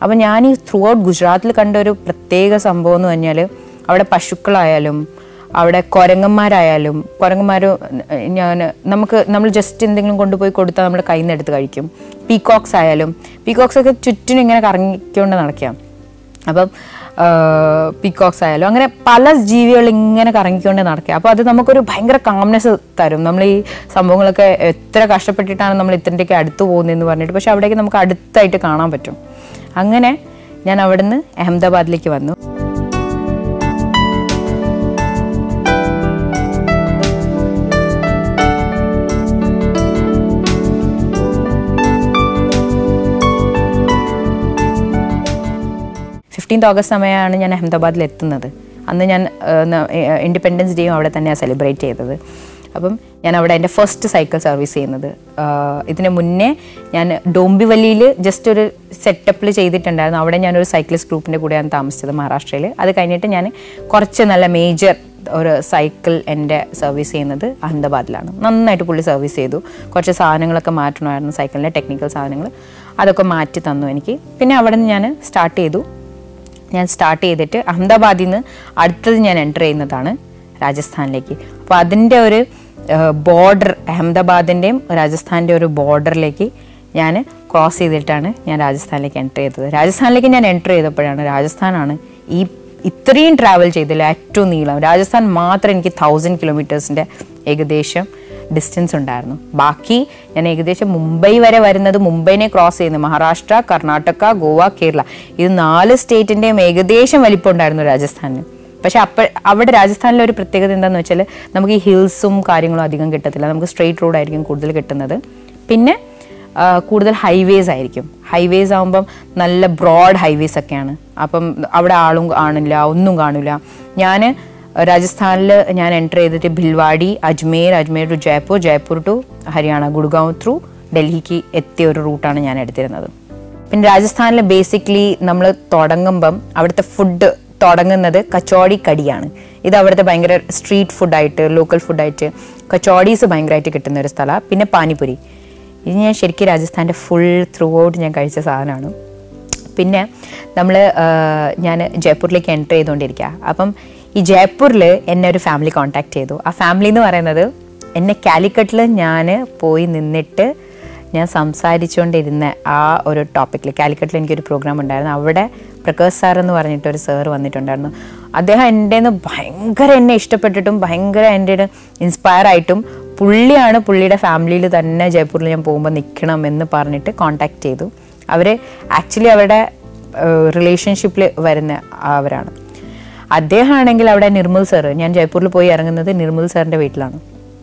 അപ്പം ഞാൻ ഈ ത്രൂ ഔട്ട് ഗുജറാത്തിൽ കണ്ട ഒരു പ്രത്യേക സംഭവം എന്ന് പറഞ്ഞാൽ അവിടെ പശുക്കളായാലും അവിടെ കുരങ്ങന്മാരായാലും കുരങ്ങന്മാർ ഞാൻ നമുക്ക് നമ്മൾ ജസ്റ്റ് എന്തെങ്കിലും കൊണ്ടുപോയി കൊടുത്താൽ നമ്മുടെ കയ്യിൽ നിന്ന് എടുത്ത് കഴിക്കും പീകോക്സ് ആയാലും പീകോക്സ് ഒക്കെ ചുറ്റിനും ഇങ്ങനെ കറങ്ങിക്കൊണ്ട് നടക്കാം അപ്പം പീകോക്സ് ആയാലും അങ്ങനെ പല ജീവികൾ ഇങ്ങനെ കറങ്ങിക്കൊണ്ട് നടക്കുക അപ്പോൾ അത് നമുക്കൊരു ഭയങ്കര കാംനെസ് തരും നമ്മൾ ഈ സംഭവങ്ങളൊക്കെ എത്ര കഷ്ടപ്പെട്ടിട്ടാണ് നമ്മൾ ഇത്രയൊക്കെ അടുത്ത് പോകുന്നതെന്ന് പറഞ്ഞിട്ട് പക്ഷെ അവിടേക്ക് നമുക്ക് അടുത്തായിട്ട് കാണാൻ പറ്റും അങ്ങനെ ഞാൻ അവിടുന്ന് അഹമ്മദാബാദിലേക്ക് വന്നു ഫിഫ്റ്റീൻത് ഓഗസ്റ്റ് സമയമാണ് ഞാൻ അഹമ്മദാബാദിൽ എത്തുന്നത് അന്ന് ഞാൻ ഇൻഡിപെൻഡൻസ് ഡേയും അവിടെ തന്നെയാണ് സെലിബ്രേറ്റ് ചെയ്തത് അപ്പം ഞാൻ അവിടെ എൻ്റെ ഫസ്റ്റ് സൈക്കിൾ സർവീസ് ചെയ്യുന്നത് ആഹ് ഇതിന് മുന്നേ ഞാൻ ഡോംബിവലിയിൽ ജസ്റ്റ് ഒരു സെറ്റപ്പിൽ ചെയ്തിട്ടുണ്ടായിരുന്നു അവിടെ ഞാനൊരു സൈക്ലിസ്റ്റ് ഗ്രൂപ്പിൻ്റെ കൂടെയാണ് താമസിച്ചത് മഹാരാഷ്ട്രയിൽ അത് കഴിഞ്ഞിട്ട് ഞാൻ കുറച്ച് നല്ല മേജർ ഒരു സൈക്കിൾ എൻ്റെ സർവീസ് ചെയ്യുന്നത് അഹമ്മദാബാദിലാണ് നന്നായിട്ട് പുള്ളി സർവീസ് ചെയ്തു കുറച്ച് സാധനങ്ങളൊക്കെ മാറ്റണമായിരുന്നു സൈക്കിളിൻ്റെ ടെക്നിക്കൽ സാധനങ്ങൾ അതൊക്കെ മാറ്റി തന്നു എനിക്ക് പിന്നെ അവിടെ നിന്ന് ഞാൻ സ്റ്റാർട്ട് ചെയ്തു ഞാൻ സ്റ്റാർട്ട് ചെയ്തിട്ട് അഹമ്മദാബാദിൽ നിന്ന് അടുത്തത് ഞാൻ എൻ്റർ ചെയ്യുന്നതാണ് രാജസ്ഥാനിലേക്ക് അപ്പോൾ അതിൻ്റെ ഒരു ബോർഡർ അഹമ്മദാബാദിൻ്റെയും രാജസ്ഥാൻ്റെ ഒരു ബോർഡറിലേക്ക് ഞാൻ ക്രോസ് ചെയ്തിട്ടാണ് ഞാൻ രാജസ്ഥാനിലേക്ക് എൻ്റർ ചെയ്തത് രാജസ്ഥാനിലേക്ക് ഞാൻ എൻ്റർ ചെയ്തപ്പോഴാണ് രാജസ്ഥാനാണ് ഈ ഇത്രയും ട്രാവൽ ചെയ്തില്ല ഏറ്റവും നീളം രാജസ്ഥാൻ മാത്രം എനിക്ക് തൗസൻഡ് കിലോമീറ്റേഴ്സിൻ്റെ ഏകദേശം ഡിസ്റ്റൻസ് ഉണ്ടായിരുന്നു ബാക്കി ഞാൻ ഏകദേശം മുംബൈ വരെ വരുന്നത് മുംബൈനെ ക്രോസ് ചെയ്യുന്നു മഹാരാഷ്ട്ര കർണാടക ഗോവ കേരള ഇത് നാല് സ്റ്റേറ്റിൻ്റെയും ഏകദേശം വലിപ്പം ഉണ്ടായിരുന്നു രാജസ്ഥാനിന് പക്ഷെ അപ്പ അവിടെ രാജസ്ഥാനിലെ ഒരു പ്രത്യേകത എന്താണെന്ന് വെച്ചാൽ നമുക്ക് ഈ ഹിൽസും കാര്യങ്ങളും അധികം കിട്ടത്തില്ല നമുക്ക് സ്ട്രെയിറ്റ് റോഡായിരിക്കും കൂടുതൽ കിട്ടുന്നത് പിന്നെ ആ, കൂടുതൽ ഹൈവേസ് ആയിരിക്കും ഹൈവേസ് ആകുമ്പം നല്ല ബ്രോഡ് ഹൈവേസ് ഒക്കെയാണ് അപ്പം അവിടെ ആളും കാണില്ല ഒന്നും കാണില്ല ഞാൻ രാജസ്ഥാനിൽ ഞാൻ എൻ്റർ ചെയ്തിട്ട് Bhilwara Ajmer Ajmer to Jaipur Jaipur to Haryana Gurgaon through ഡൽഹിക്ക് എത്തിയ ഒരു റൂട്ടാണ് ഞാൻ എടുത്തിരുന്നത് പിന്നെ രാജസ്ഥാനിൽ ബേസിക്കലി നമ്മൾ തുടങ്ങുമ്പം അവിടുത്തെ ഫുഡ് തുടങ്ങുന്നത് കച്ചോടി കടിയാണ് ഇത് അവിടുത്തെ ഭയങ്കര സ്ട്രീറ്റ് ഫുഡായിട്ട് ലോക്കൽ ഫുഡായിട്ട് കച്ചോടീസ് ഭയങ്കരമായിട്ട് കിട്ടുന്ന ഒരു സ്ഥലമാണ് പിന്നെ പാനിപുരി ഇത് ഞാൻ ശരിക്കും രാജസ്ഥാൻ്റെ ഫുൾ ത്രൂ ഔട്ട് ഞാൻ കഴിച്ച സാധനമാണ് പിന്നെ നമ്മൾ ഞാൻ ജയ്പൂരിലേക്ക് എൻ്റർ ചെയ്തുകൊണ്ടിരിക്കുക അപ്പം ഈ ജയ്പൂരിൽ എന്നെ ഒരു ഫാമിലി കോൺടാക്ട് ചെയ്തു ആ ഫാമിലി എന്ന് പറയുന്നത് എന്നെ കാലിക്കട്ടിൽ ഞാൻ പോയി നിന്നിട്ട് ഞാൻ സംസാരിച്ചുകൊണ്ടിരുന്ന ആ ഒരു ടോപ്പിക്കിൽ കാലിക്കട്ടിൽ എനിക്കൊരു പ്രോഗ്രാം ഉണ്ടായിരുന്നു അവിടെ പ്രകാശ് സാർ എന്ന് പറഞ്ഞിട്ട് ഒരു സാർ വന്നിട്ടുണ്ടായിരുന്നു അദ്ദേഹം എൻ്റെ നിന്ന് ഭയങ്കര എന്നെ ഇഷ്ടപ്പെട്ടിട്ടും ഭയങ്കര എൻ്റെ ഇൻസ്പയർ ആയിട്ടും പുള്ളിയാണ് പുള്ളിയുടെ ഫാമിലിയിൽ തന്നെ ജയ്പൂരിൽ ഞാൻ പോകുമ്പോൾ നിൽക്കണം എന്ന് പറഞ്ഞിട്ട് കോണ്ടാക്ട് ചെയ്തു അവർ ആക്ച്വലി അവരുടെ റിലേഷൻഷിപ്പിൽ വരുന്ന അവരാണ് അദ്ദേഹമാണെങ്കിൽ അവിടെ നിർമ്മൽ സാറ് ഞാൻ ജയ്പൂരിൽ പോയി ഇറങ്ങുന്നത് നിർമ്മൽ സാറിൻ്റെ വീട്ടിലാണ്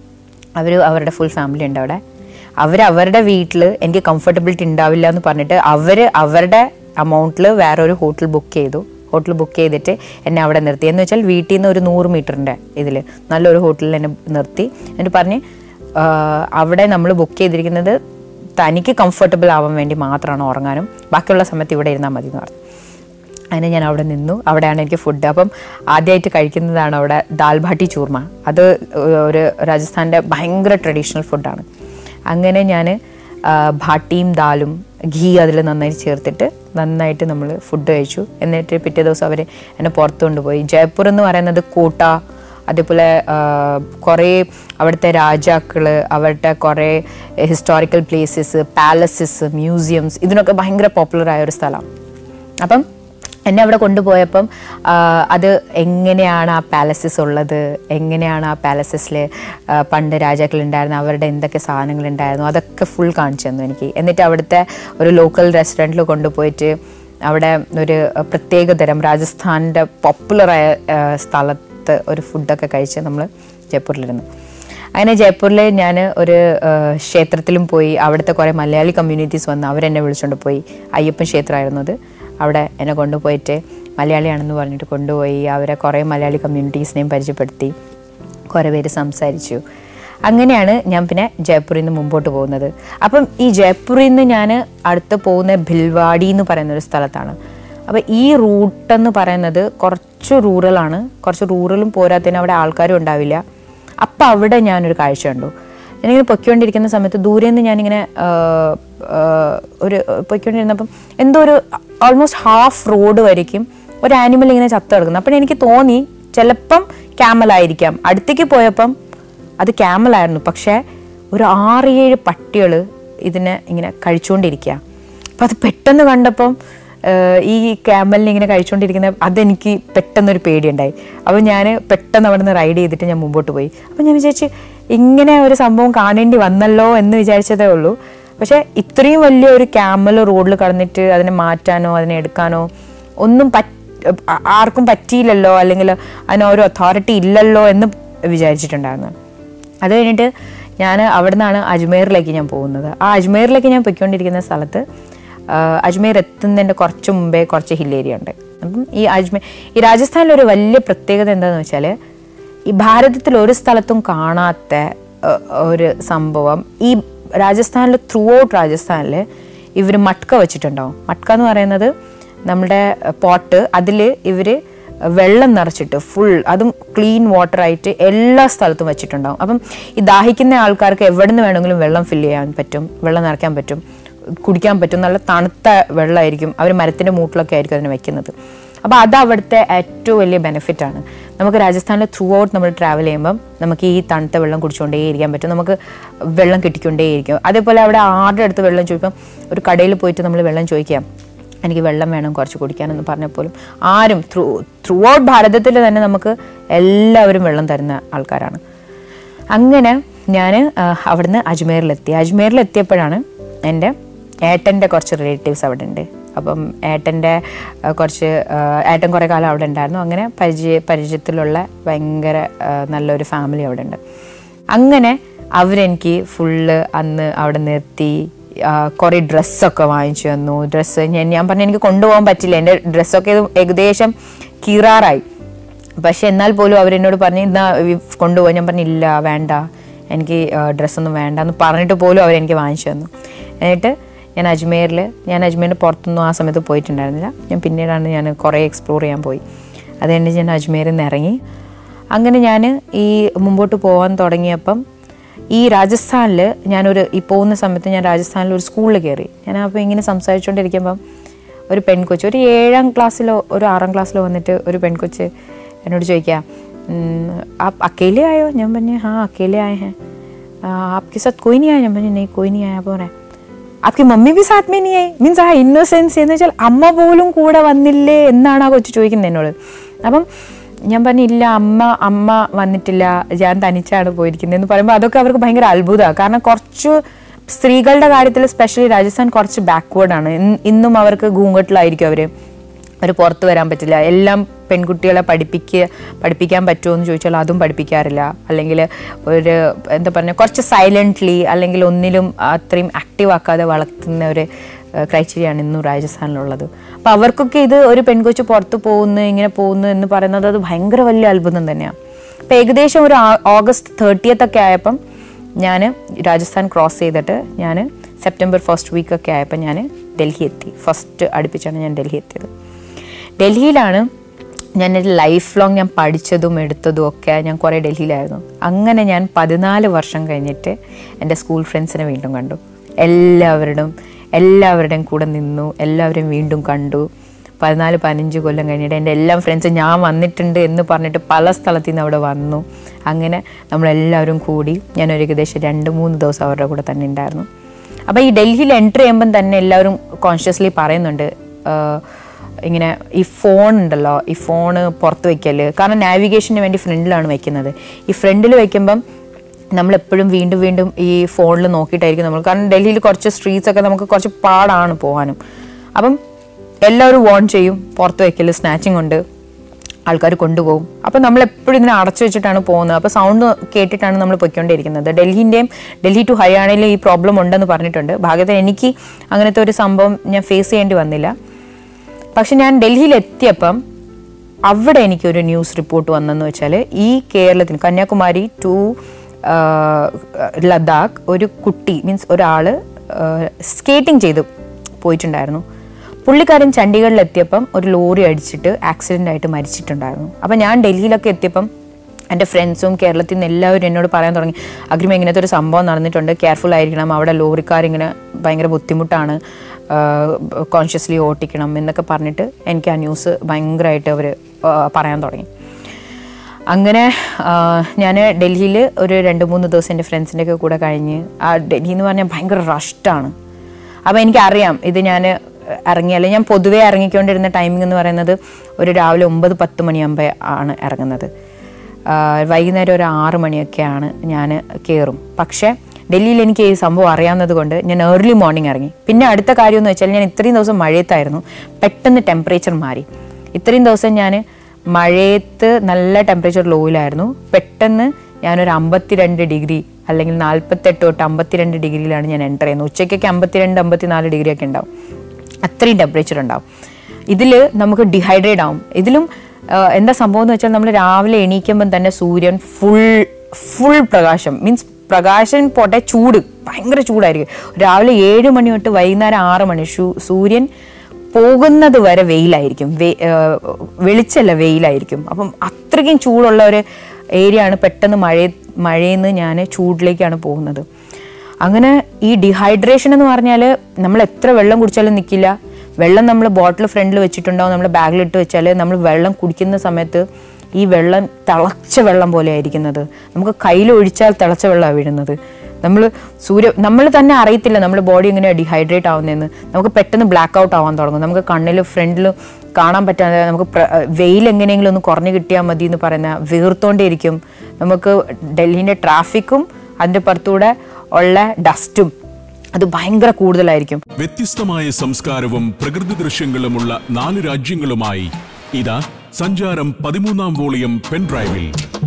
അവർ അവരുടെ ഫുൾ ഫാമിലി ഉണ്ട് അവിടെ അവർ അവരുടെ വീട്ടിൽ എനിക്ക് കംഫർട്ടബിലിറ്റി ഉണ്ടാവില്ല എന്ന് പറഞ്ഞിട്ട് അവർ അവരുടെ അമൗണ്ടിൽ വേറൊരു ഹോട്ടൽ ബുക്ക് ചെയ്തു ഹോട്ടൽ ബുക്ക് ചെയ്തിട്ട് എന്നെ അവിടെ നിർത്തി എന്ന് വെച്ചാൽ വീട്ടിൽ നിന്ന് ഒരു നൂറ് മീറ്ററിൻ്റെ ഇതിൽ നല്ലൊരു ഹോട്ടലിൽ എന്നെ നിർത്തി എന്നിട്ട് പറഞ്ഞ് ആ, അവിടെ നമ്മൾ ബുക്ക് ചെയ്തിരിക്കുന്നത് തനിക്ക് കംഫർട്ടബിൾ ആവാൻ വേണ്ടി മാത്രമാണ് ഉറങ്ങാനും ബാക്കിയുള്ള സമയത്ത് ഇവിടെ ഇരുന്നാൽ മതി എന്ന് പറഞ്ഞു അങ്ങനെ ഞാൻ അവിടെ നിന്നു അവിടെയാണ് എനിക്ക് ഫുഡ് അപ്പം ആദ്യമായിട്ട് കഴിക്കുന്നതാണ് അവിടെ ദാൽ ബാട്ടി ചൂർമ അത് ഒരു രാജസ്ഥാൻ്റെ ഭയങ്കര ട്രഡീഷണൽ ഫുഡാണ് അങ്ങനെ ഞാൻ ഭാട്ടിയും ദാലും ഘീ അതിൽ നന്നായി ചേർത്തിട്ട് നന്നായിട്ട് നമ്മൾ ഫുഡ് കഴിച്ചു എന്നിട്ട് പിറ്റേ ദിവസം അവർ എന്നെ പുറത്തു കൊണ്ടുപോയി ജയ്പൂർ എന്ന് പറയുന്നത് കോട്ട അതേപോലെ ആ, കുറേ അവിടുത്തെ രാജാക്കൾ അവരുടെ കുറേ ഹിസ്റ്റോറിക്കൽ പ്ലേസസ് പാലസസ് മ്യൂസിയംസ് ഇതിനൊക്കെ ഭയങ്കര പോപ്പുലർ ആയ ഒരു സ്ഥലമാണ് അപ്പം എന്നെ അവിടെ കൊണ്ടുപോയപ്പം ആ, അത് എങ്ങനെയാണ് ആ പാലസസ് ഉള്ളത് എങ്ങനെയാണ് ആ പാലസസിൽ പണ്ട് രാജാക്കൾ ഉണ്ടായിരുന്ന അവരുടെ എന്തൊക്കെ സാധനങ്ങൾ ഉണ്ടായിരുന്നു അതൊക്കെ ഫുൾ കാണിച്ചു തന്നു എനിക്ക് എന്നിട്ട് അവിടുത്തെ ഒരു ലോക്കൽ റെസ്റ്റോറൻറ്റിൽ കൊണ്ടുപോയിട്ട് അവിടെ ഒരു പ്രത്യേക തരം രാജസ്ഥാൻ്റെ പോപ്പുലറായ സ്ഥലത്ത് ഒരു ഫുഡൊക്കെ കഴിച്ച് നമ്മൾ ജയ്പൂരിലിരുന്നു അങ്ങനെ ജയ്പൂരിൽ ഞാൻ ഒരു ആ, ക്ഷേത്രത്തിലും പോയി അവിടുത്തെ കുറേ മലയാളി കമ്മ്യൂണിറ്റീസ് വന്ന് അവരെന്നെ വിളിച്ചുകൊണ്ട് പോയി അയ്യപ്പൻ ക്ഷേത്രമായിരുന്നു അത് അവിടെ എന്നെ കൊണ്ടുപോയിട്ട് മലയാളിയാണെന്ന് പറഞ്ഞിട്ട് കൊണ്ടുപോയി അവരെ കുറേ മലയാളി കമ്മ്യൂണിറ്റീസിനെയും പരിചയപ്പെടുത്തി കുറേ പേര് സംസാരിച്ചു അങ്ങനെയാണ് ഞാൻ പിന്നെ ജയ്പൂരിൽ നിന്ന് മുമ്പോട്ട് പോകുന്നത് അപ്പം ഈ ജയ്പൂരിൽ നിന്ന് ഞാൻ അടുത്ത് പോകുന്ന ഭിൽവാടി എന്ന് പറയുന്ന ഒരു സ്ഥലത്താണ് അപ്പോൾ ഈ റൂട്ടെന്ന് പറയുന്നത് കുറച്ച് റൂറലാണ് കുറച്ച് റൂറലും പോരാത്തതിന് അവിടെ ആൾക്കാരും ഉണ്ടാവില്ല അപ്പം അവിടെ ഞാനൊരു കാഴ്ച കണ്ടു ഞാനിങ്ങനെ പൊയ്ക്കൊണ്ടിരിക്കുന്ന സമയത്ത് ദൂരെ നിന്ന് ഞാനിങ്ങനെ ആ, ഒരു പോയിക്കൊണ്ടിരുന്നപ്പം എന്തോ ഒരു ഓൾമോസ്റ്റ് ഹാഫ് റോഡ് വരയ്ക്കും ഒരു ആനിമൽ ഇങ്ങനെ ചത്തു കിടക്കുന്നു അപ്പം എനിക്ക് തോന്നി ചിലപ്പം ക്യാമലായിരിക്കാം അടുത്തേക്ക് പോയപ്പം അത് ക്യാമലായിരുന്നു പക്ഷേ ഒരു ആറ് ഏഴ് പട്ടികൾ ഇതിനെ ഇങ്ങനെ കഴിച്ചുകൊണ്ടിരിക്കുക അപ്പം അത് പെട്ടെന്ന് കണ്ടപ്പം ഏഹ്, ഈ ക്യാമലിനെ ഇങ്ങനെ കഴിച്ചുകൊണ്ടിരിക്കുന്ന അതെനിക്ക് പെട്ടെന്നൊരു പേടിയുണ്ടായി അപ്പോൾ ഞാൻ പെട്ടെന്ന് അവിടെ നിന്ന് റൈഡ് ചെയ്തിട്ട് ഞാൻ മുമ്പോട്ട് പോയി അപ്പോൾ ഞാൻ വിചാരിച്ചു ഇങ്ങനെ ഒരു സംഭവം കാണേണ്ടി വന്നല്ലോ എന്ന് വിചാരിച്ചതേ ഉള്ളൂ പക്ഷേ ഇത്രയും വലിയ ഒരു ക്യാമൽ റോഡിൽ കടന്നിട്ട് അതിനെ മാറ്റാനോ അതിനെ എടുക്കാനോ ഒന്നും പറ്റ ആ- ആർക്കും പറ്റിയില്ലല്ലോ അല്ലെങ്കിൽ അതിന് ഒരു അതോറിറ്റി ഇല്ലല്ലോ എന്ന് വിചാരിച്ചിട്ടുണ്ടായിരുന്നു അത് കഴിഞ്ഞിട്ട് ഞാൻ അവിടെ നിന്നാണ് അജ്മീറിലേക്ക് ഞാൻ പോകുന്നത് ആ അജ്മീറിലേക്ക് ഞാൻ പൊയ്ക്കൊണ്ടിരിക്കുന്ന സ്ഥലത്ത് ആ, അജ്മീർ എത്തുന്നതിൻ്റെ കുറച്ച് മുമ്പേ കുറച്ച് ഹിൽ ഏരിയ ഉണ്ട് അപ്പം ഈ അജ്മീർ ഈ രാജസ്ഥാനിലെ ഒരു വലിയ പ്രത്യേകത എന്താണെന്ന് വെച്ചാൽ ഈ ഭാരതത്തിൽ ഒരു സ്ഥലത്തും കാണാത്ത ആ, ഒരു സംഭവം ഈ രാജസ്ഥാനിൽ ത്രൂ ഔട്ട് രാജസ്ഥാനിൽ ഇവർ മട്ക വെച്ചിട്ടുണ്ടാവും മട്ക എന്ന് പറയുന്നത് നമ്മുടെ പോട്ട് അതിൽ ഇവർ വെള്ളം നിറച്ചിട്ട് ഫുൾ അതും ക്ലീൻ വാട്ടർ ആയിട്ട് എല്ലാ സ്ഥലത്തും വെച്ചിട്ടുണ്ടാവും അപ്പം ഈ ദാഹിക്കുന്ന ആൾക്കാർക്ക് എവിടെ നിന്ന് വേണമെങ്കിലും വെള്ളം ഫില്ല് ചെയ്യാൻ പറ്റും വെള്ളം നിറയ്ക്കാൻ പറ്റും കുടിക്കാൻ പറ്റും നല്ല തണുത്ത വെള്ളമായിരിക്കും അവർ മരത്തിൻ്റെ മൂട്ടിലൊക്കെ ആയിരിക്കും അതിന് വെക്കുന്നത് അപ്പോൾ അത് അവിടുത്തെ ഏറ്റവും വലിയ ബെനിഫിറ്റ് ആണ് നമുക്ക് രാജസ്ഥാനിൽ ത്രൂ ഔട്ട് നമ്മൾ ട്രാവൽ ചെയ്യുമ്പം നമുക്ക് ഈ തണുത്ത വെള്ളം കുടിച്ചുകൊണ്ടേ ഇരിക്കാൻ പറ്റും നമുക്ക് വെള്ളം കിട്ടിക്കൊണ്ടേയിരിക്കും അതേപോലെ അവിടെ ആരുടെ അടുത്ത് വെള്ളം ചോദിപ്പം ഒരു കടയിൽ പോയിട്ട് നമ്മൾ വെള്ളം ചോദിക്കാം എനിക്ക് വെള്ളം വേണം കുറച്ച് കുടിക്കാനെന്ന് പറഞ്ഞപ്പോലും ആരും ത്രൂ ത്രൂ ഔട്ട് ഭാരതത്തിൽ തന്നെ നമുക്ക് എല്ലാവരും വെള്ളം തരുന്ന ആൾക്കാരാണ് അങ്ങനെ ഞാൻ അവിടുന്ന് അജ്മീറിലെത്തി അജ്മീറിലെത്തിയപ്പോഴാണ് എൻ്റെ ഏട്ടൻ്റെ കുറച്ച് റിലേറ്റീവ്സ് അവിടെ ഉണ്ട് അപ്പം ഏട്ടൻ്റെ ആ, കുറച്ച് ആ, ഏട്ടൻ കുറേ കാലം അവിടെ ഉണ്ടായിരുന്നു അങ്ങനെ പരിചയ പരിചയത്തിലുള്ള ഭയങ്കര ആ, നല്ലൊരു ഫാമിലി അവിടെ ഉണ്ട് അങ്ങനെ അവരെനിക്ക് ഫുള്ള് അന്ന് അവിടെ നിർത്തി ആ, കുറേ ഡ്രസ്സൊക്കെ വാങ്ങിച്ചു തന്നു ഡ്രസ്സ് ഞാൻ ഞാൻ പറഞ്ഞു എനിക്ക് കൊണ്ടുപോകാൻ പറ്റില്ല എൻ്റെ ഡ്രസ്സൊക്കെ ഇത് ഏകദേശം കീറാറായി പക്ഷെ എന്നാൽ പോലും അവരെന്നോട് പറഞ്ഞു ഇന്നാ കൊണ്ടുപോകാൻ ഞാൻ പറഞ്ഞു ഇല്ല വേണ്ട എനിക്ക് ഡ്രസ്സൊന്നും വേണ്ട എന്ന് പറഞ്ഞിട്ട് പോലും അവരെനിക്ക് വാങ്ങിച്ചു തന്നു എന്നിട്ട് ഞാൻ അജ്മീറിൽ ഞാൻ അജ്മീറിൻ്റെ പുറത്തൊന്നും ആ സമയത്ത് പോയിട്ടുണ്ടായിരുന്നില്ല ഞാൻ പിന്നീടാണ് ഞാൻ കുറേ എക്സ്പ്ലോർ ചെയ്യാൻ പോയി അത് കഴിഞ്ഞ് ഞാൻ അജ്മീറിൽ നിന്ന് ഇറങ്ങി അങ്ങനെ ഞാൻ ഈ മുമ്പോട്ട് പോകാൻ തുടങ്ങിയപ്പം ഈ രാജസ്ഥാനിൽ ഞാനൊരു ഈ പോകുന്ന സമയത്ത് ഞാൻ രാജസ്ഥാനിൽ ഒരു സ്കൂളിൽ കയറി ഞാൻ അപ്പോൾ ഇങ്ങനെ സംസാരിച്ചുകൊണ്ടിരിക്കുമ്പം ഒരു പെൺകൊച്ച് ഒരു ഏഴാം ക്ലാസ്സിലോ ഒരു ആറാം ക്ലാസ്സിലോ വന്നിട്ട് ഒരു പെൺകൊച്ച് എന്നോട് ചോദിക്കാം आप अकेले आए हो ഞാൻ പറഞ്ഞു हाँ अकेले आए हैं "आ, आपके साथ कोई नहीं आया ഞാൻ പറഞ്ഞു नहीं कोई नहीं आया बोल रहा है आपकी मम्मी भी साथ में नहीं आई മീൻസ് ആ ഇന്നോസെൻസ് എന്ന് വെച്ചാൽ അമ്മ പോലും കൂടെ വന്നില്ലേ എന്നാണ് ആ കൊച്ചു ചോദിക്കുന്നത് എന്നോട് അപ്പം ഞാൻ പറഞ്ഞു ഇല്ല അമ്മ അമ്മ വന്നിട്ടില്ല ഞാൻ തനിച്ചാണ് പോയിരിക്കുന്നത് എന്ന് പറയുമ്പോൾ അതൊക്കെ അവർക്ക് ഭയങ്കര അത്ഭുതമാണ് കാരണം കുറച്ച് സ്ത്രീകളുടെ കാര്യത്തിൽ സ്പെഷ്യലി രാജസ്ഥാൻ കുറച്ച് ബാക്ക്വേർഡാണ് ഇന്നും അവർക്ക് ഗൂങ്കട്ടിലായിരിക്കും അവർ അവർ പുറത്ത് വരാൻ പറ്റില്ല എല്ലാം പെൺകുട്ടികളെ പഠിപ്പിക്കുക പഠിപ്പിക്കാൻ പറ്റുമോ എന്ന് ചോദിച്ചാൽ അതും പഠിപ്പിക്കാറില്ല അല്ലെങ്കിൽ ഒരു എന്താ പറയുക കുറച്ച് സൈലൻ്റ്ലി അല്ലെങ്കിൽ ഒന്നിലും അത്രയും ആക്റ്റീവ് ആക്കാതെ വളർത്തുന്ന ഒരു ക്രൈറ്റീരിയ ആണ് ഇന്നും രാജസ്ഥാനിലുള്ളത് അപ്പോൾ അവർക്കൊക്കെ ഇത് ഒരു പെൺകൊച്ച് പുറത്ത് പോകുന്നു ഇങ്ങനെ പോകുന്നു എന്ന് പറയുന്നത് അത് ഭയങ്കര വലിയ അത്ഭുതം തന്നെയാണ് അപ്പോൾ ഏകദേശം ഒരു ആ- ഓഗസ്റ്റ് തേർട്ടിയത്ത് ഒക്കെ ആയപ്പം ഞാൻ രാജസ്ഥാൻ ക്രോസ് ചെയ്തിട്ട് ഞാൻ സെപ്റ്റംബർ ഫസ്റ്റ് വീക്കൊക്കെ ആയപ്പോൾ ഞാൻ ഡൽഹി എത്തി ഫസ്റ്റ് അടുപ്പിച്ചാണ് ഞാൻ ഡൽഹി എത്തിയത് ഡൽഹിയിലാണ് ഞാൻ എൻ്റെ ലൈഫ് ലോങ് ഞാൻ പഠിച്ചതും എടുത്തതും ഒക്കെ ഞാൻ കുറേ ഡൽഹിയിലായിരുന്നു അങ്ങനെ ഞാൻ പതിനാല് വർഷം കഴിഞ്ഞിട്ട് എൻ്റെ സ്കൂൾ ഫ്രണ്ട്സിനെ വീണ്ടും കണ്ടു എല്ലാവരുടെയും എല്ലാവരുടെയും കൂടെ നിന്നു എല്ലാവരെയും വീണ്ടും കണ്ടു പതിനാല് പതിനഞ്ച് കൊല്ലം കഴിഞ്ഞിട്ട് എൻ്റെ എല്ലാ ഫ്രണ്ട്സും ഞാൻ വന്നിട്ടുണ്ട് എന്ന് പറഞ്ഞിട്ട് പല സ്ഥലത്തു നിന്ന് അവിടെ വന്നു അങ്ങനെ നമ്മളെല്ലാവരും കൂടി ഞാൻ ഒരു ഏകദേശം രണ്ട് മൂന്ന് ദിവസം അവരുടെ കൂടെ തന്നെ ഉണ്ടായിരുന്നു അപ്പോൾ ഈ ഡൽഹിയിൽ എൻട്രി ചെയ്യുമ്പം തന്നെ എല്ലാവരും കോൺഷ്യസ്ലി പറയുന്നുണ്ട് ആഹ് ഇങ്ങനെ ഈ ഫോൺ ഉണ്ടല്ലോ ഈ ഫോണ് പുറത്ത് വെക്കൽ കാരണം നാവിഗേഷന് വേണ്ടി ഫ്രണ്ടിലാണ് വെക്കുന്നത് ഈ ഫ്രണ്ടിൽ വെക്കുമ്പം നമ്മളെപ്പോഴും വീണ്ടും വീണ്ടും ഈ ഫോണിൽ നോക്കിയിട്ടായിരിക്കും നമ്മൾ കാരണം ഡൽഹിയിൽ കുറച്ച് സ്ട്രീറ്റ്സ് ഒക്കെ നമുക്ക് കുറച്ച് പാടാണ് പോകാനും അപ്പം എല്ലാവരും വോൺ ചെയ്യും പുറത്ത് വെക്കൽ സ്നാച്ചിങ് ഉണ്ട് ആൾക്കാർ കൊണ്ടുപോകും അപ്പം നമ്മൾ എപ്പോഴും ഇതിനെ അടച്ചു വെച്ചിട്ടാണ് പോകുന്നത് അപ്പോൾ സൗണ്ട് കേട്ടിട്ടാണ് നമ്മൾ പൊയ്ക്കൊണ്ടിരിക്കുന്നത് ഡൽഹിൻ്റെയും ഡൽഹി ടു ഹരിയാനയിലും ഈ പ്രോബ്ലം ഉണ്ടെന്ന് പറഞ്ഞിട്ടുണ്ട് ഭാഗ്യത്തിന് എനിക്ക് അങ്ങനത്തെ ഒരു സംഭവം ഞാൻ ഫേസ് ചെയ്യേണ്ടി വന്നില്ല പക്ഷെ ഞാൻ ഡൽഹിയിൽ എത്തിയപ്പം അവിടെ എനിക്കൊരു ന്യൂസ് റിപ്പോർട്ട് വന്നെന്ന് വെച്ചാൽ ഈ കേരളത്തിന് കന്യാകുമാരി ടു ലഡാക്ക് ഒരു കുട്ടി മീൻസ് ഒരാൾ സ്കേറ്റിംഗ് ചെയ്ത് പോയിട്ടുണ്ടായിരുന്നു പുള്ളിക്കാരൻ ചണ്ഡീഗഡിൽ എത്തിയപ്പം ഒരു ലോറി അടിച്ചിട്ട് ആക്സിഡൻ്റ് ആയിട്ട് മരിച്ചിട്ടുണ്ടായിരുന്നു അപ്പം ഞാൻ ഡൽഹിയിലൊക്കെ എത്തിയപ്പം എൻ്റെ ഫ്രണ്ട്സും കേരളത്തിൽ നിന്ന് എല്ലാവരും എന്നോട് പറയാൻ തുടങ്ങി അഗ്രിമ ഇങ്ങനത്തെ ഒരു സംഭവം നടന്നിട്ടുണ്ട് കെയർഫുൾ ആയിരിക്കണം അവിടെ ലോറിക്കാരിങ്ങനെ ഭയങ്കര ബുദ്ധിമുട്ടാണ് കോൺഷ്യസ്ലി ഓട്ടിക്കണം എന്നൊക്കെ പറഞ്ഞിട്ട് എനിക്ക് ആ ന്യൂസ് ഭയങ്കരമായിട്ട് അവർ പറയാൻ തുടങ്ങി അങ്ങനെ ഞാൻ ഡൽഹിയിൽ ഒരു രണ്ട് മൂന്ന് ദിവസം എൻ്റെ ഫ്രണ്ട്സിൻ്റെ ഒക്കെ കൂടെ കഴിഞ്ഞ് ആ ഡൽഹി എന്ന് പറഞ്ഞാൽ ഭയങ്കര റഷ്ടാണ് അപ്പോൾ എനിക്കറിയാം ഇത് ഞാൻ ഇറങ്ങിയാൽ ഞാൻ പൊതുവേ ഇറങ്ങിക്കൊണ്ടിരുന്ന ടൈമിംഗ് എന്ന് പറയുന്നത് ഒരു രാവിലെ ഒമ്പത് പത്ത് മണിയാകുമ്പോൾ ആണ് ഇറങ്ങുന്നത് ആ, വൈകുന്നേരം ഒരു ആറ് മണിയൊക്കെയാണ് ഞാൻ കയറും പക്ഷേ ഡൽഹിയിൽ എനിക്ക് ഈ സംഭവം അറിയാവുന്നത് കൊണ്ട് ഞാൻ ഏർലി മോർണിംഗ് ഇറങ്ങി പിന്നെ അടുത്ത കാര്യം എന്ന് വെച്ചാൽ ഞാൻ ഇത്രയും ദിവസം മഴയത്തായിരുന്നു പെട്ടെന്ന് ടെമ്പറേച്ചർ മാറി ഇത്രയും ദിവസം ഞാൻ മഴയത്ത് നല്ല ടെമ്പറേച്ചർ ലോയിലായിരുന്നു പെട്ടെന്ന് ഞാനൊരു അമ്പത്തിരണ്ട് ഡിഗ്രി അല്ലെങ്കിൽ നാൽപ്പത്തെട്ട് തൊട്ട് അമ്പത്തിരണ്ട് ഡിഗ്രിയിലാണ് ഞാൻ എൻ്റർ ചെയ്യുന്നത് ഉച്ചയ്ക്കൊക്കെ അമ്പത്തിരണ്ട് അമ്പത്തിനാല് ഡിഗ്രി ഒക്കെ ഉണ്ടാവും അത്രയും ടെമ്പറേച്ചർ ഉണ്ടാവും ഇതിൽ നമുക്ക് ഡിഹൈഡ്രേറ്റ് ആവും ഇതിലും ആ, എന്താ സംഭവം എന്ന് വെച്ചാൽ നമ്മൾ രാവിലെ എണീക്കുമ്പം തന്നെ സൂര്യൻ ഫുൾ ഫുൾ പ്രകാശം മീൻസ് പ്രകാശം പോട്ടെ ചൂട് ഭയങ്കര ചൂടായിരിക്കും രാവിലെ ഏഴ് മണി തൊട്ട് വൈകുന്നേരം ആറ് മണി ഷൂ- സൂര്യൻ പോകുന്നത് വരെ വെയിലായിരിക്കും വെ- ആ, വെളിച്ചല്ല വെയിലായിരിക്കും അപ്പം അത്രയ്ക്കും ചൂടുള്ള ഒരു ഏരിയ ആണ് പെട്ടെന്ന് മഴ മഴയിൽ നിന്ന് ഞാൻ ചൂടിലേക്കാണ് പോകുന്നത് അങ്ങനെ ഈ ഡിഹൈഡ്രേഷൻ എന്ന് പറഞ്ഞാൽ നമ്മൾ എത്ര വെള്ളം കുടിച്ചാലും നിൽക്കില്ല വെള്ളം നമ്മൾ ബോട്ടിൽ ഫ്രണ്ടിൽ വെച്ചിട്ടുണ്ടാവും നമ്മൾ ബാഗിലിട്ട് വെച്ചാൽ നമ്മൾ വെള്ളം കുടിക്കുന്ന സമയത്ത് ഈ വെള്ളം തിളച്ച വെള്ളം പോലെ ആയിരിക്കുന്നത് നമുക്ക് കയ്യിൽ ഒഴിച്ചാൽ തിളച്ച വെള്ളമാണ് വീഴുന്നത് നമ്മൾ സൂര്യ നമ്മൾ തന്നെ അറിയത്തില്ല നമ്മുടെ ബോഡി എങ്ങനെയാണ് ഡിഹൈഡ്രേറ്റ് ആവുന്നതെന്ന് നമുക്ക് പെട്ടെന്ന് ബ്ലാക്ക് ഔട്ട് ആവാൻ തുടങ്ങും നമുക്ക് കണ്ണിൽ ഫ്രണ്ടിൽ കാണാൻ പറ്റാതെ നമുക്ക് പ്ര- വെയിൽ എങ്ങനെയെങ്കിലും ഒന്ന് കുറഞ്ഞു കിട്ടിയാൽ മതി എന്ന് പറയുന്ന വീർത്തോണ്ടേയിരിക്കും നമുക്ക് ഡൽഹിൻ്റെ ട്രാഫിക്കും അതിൻ്റെ പുറത്തൂടെ ഉള്ള ഡസ്റ്റും അത് ഭയങ്കര കൂടുതലായിരിക്കും വ്യത്യസ്തമായ സംസ്കാരവും പ്രകൃതി ദൃശ്യങ്ങളുമുള്ള നാല് രാജ്യങ്ങളുമായി ഇതാ സഞ്ചാരം പതിമൂന്നാം വോളിയം പെൻഡ്രൈവിൽ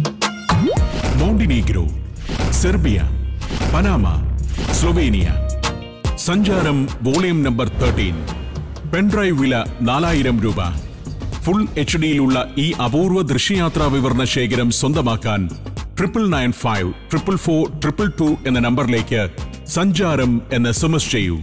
മോണ്ടിനീഗ്രോ സെർബിയ പനാമ സ്ലൊവേനിയ സഞ്ചാരം വോളിയം നമ്പർ തേർട്ടീൻ പെൻഡ്രൈവ് വില നാലായിരം രൂപ ഫുൾ എച്ച് ഡിയിലുള്ള ഈ അപൂർവ ദൃശ്യയാത്രാ വിവരണ ശേഖരം സ്വന്തമാക്കാൻ triple nine five triple four triple two എന്ന നമ്പറിലേക്ക് സഞ്ചാരം എന്ന് എസ് എം എസ് ചെയ്യൂ